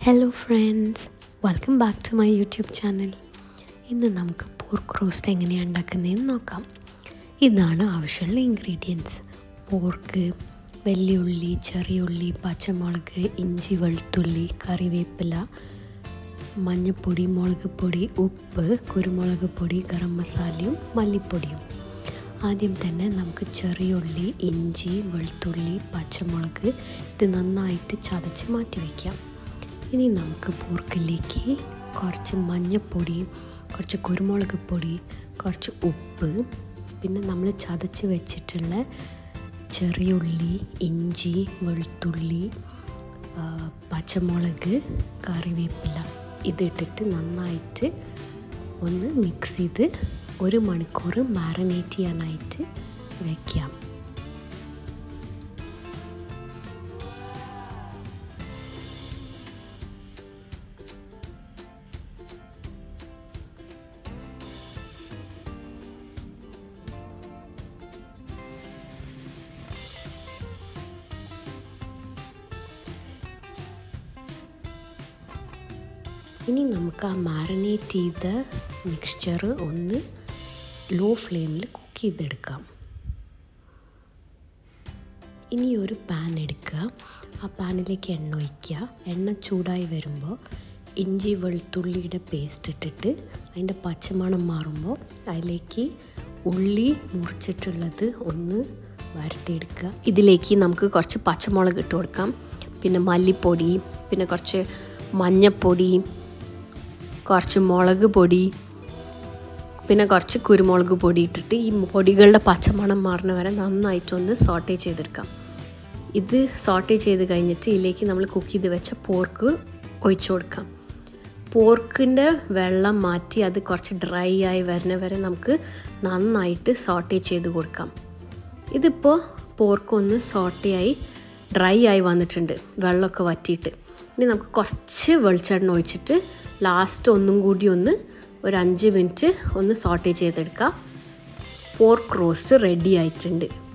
hello friends welcome back to my YouTube channel ഇന്ന് നമുക്ക് pork roast എങ്ങനെയാണ് ഉണ്ടാക്കുന്നതെന്ന് നോക്കാം ഇതാണ് ആവശ്യമുള്ള ഇൻഗ്രീഡിയൻസ് പോർക്ക് വെല്ലുള്ളി ചെറിയുള്ളി പച്ചമുളക് ഇഞ്ചി വെളുത്തുള്ളി കറിവേപ്പില മഞ്ഞൾപ്പൊടി മുളക് പൊടി ഉപ്പ് കുരുമുളക് പൊടി ഗരം മസാലയും മല്ലിപ്പൊടിയും ആദ്യം തന്നെ നമുക്ക് ചെറിയുള്ളി ഇഞ്ചി വെളുത്തുള്ളി പച്ചമുളക് ഇത് നന്നായിട്ട് ചതച്ച് മാറ്റി വയ്ക്കാം ഇനി നമുക്ക് പോർക്കിലേക്ക് കുറച്ച് മഞ്ഞൾപ്പൊടി കുറച്ച് കുരുമുളക് പൊടി കുറച്ച് ഉപ്പ് പിന്നെ നമ്മൾ ചതച്ച് വെച്ചിട്ടുള്ള ചെറിയുള്ളി ഇഞ്ചി വെളുത്തുള്ളി പച്ചമുളക് കറിവേപ്പില ഇതിട്ടിട്ട് നന്നായിട്ട് ഒന്ന് മിക്സ് ചെയ്ത് ഒരു മണിക്കൂർ മാറിനേറ്റ് ചെയ്യാനായിട്ട് വയ്ക്കാം ഇനി നമുക്ക് ആ മാറിനേറ്റ് ചെയ്ത മിക്സ്ചർ ഒന്ന് ലോ ഫ്ലെയിമിൽ കുക്ക് ചെയ്തെടുക്കാം ഇനി ഒരു പാൻ എടുക്കുക ആ പാനിലേക്ക് എണ്ണ ഒഴിക്കുക എണ്ണ ചൂടായി വരുമ്പോൾ ഇഞ്ചി വെളുത്തുള്ളിയുടെ പേസ്റ്റ് ഇട്ടിട്ട് അതിൻ്റെ പച്ചമണം മാറുമ്പോൾ അതിലേക്ക് ഉള്ളി മുറിച്ചിട്ടുള്ളത് ഒന്ന് വരട്ടിയെടുക്കുക ഇതിലേക്ക് നമുക്ക് കുറച്ച് പച്ചമുളക് ഇട്ട് കൊടുക്കാം പിന്നെ മല്ലിപ്പൊടി പിന്നെ കുറച്ച് മഞ്ഞൾപ്പൊടി കുറച്ച് മുളക് പൊടി പിന്നെ കുറച്ച് കുരുമുളക് പൊടി ഇട്ടിട്ട് ഈ പൊടികളുടെ പച്ചമണം മാറുന്ന വരെ നന്നായിട്ടൊന്ന് സോട്ടേ ചെയ്തെടുക്കാം ഇത് സോട്ടേ ചെയ്ത് കഴിഞ്ഞിട്ട് ഇതിലേക്ക് നമ്മൾ കുക്ക് ചെയ്ത് വെച്ച പോർക്ക് ഒഴിച്ചു കൊടുക്കാം പോർക്കിൻ്റെ വെള്ളം മാറ്റി അത് കുറച്ച് ഡ്രൈ ആയി വരുന്ന വരെ നമുക്ക് നന്നായിട്ട് സോട്ടേ ചെയ്ത് കൊടുക്കാം ഇതിപ്പോൾ പോർക്കൊന്ന് സോട്ടയായി ഡ്രൈ ആയി വന്നിട്ടുണ്ട് വെള്ളമൊക്കെ വറ്റിയിട്ട് ഇനി നമുക്ക് കുറച്ച് വെളിച്ചെണ്ണ ഒഴിച്ചിട്ട് ലാസ്റ്റ് ഒന്നും കൂടി ഒന്ന് ഒരു അഞ്ച് മിനിറ്റ് ഒന്ന് സോട്ടേ ചെയ്തെടുക്കാം പോർക്ക് റോസ്റ്റ് റെഡി ആയിട്ടുണ്ട്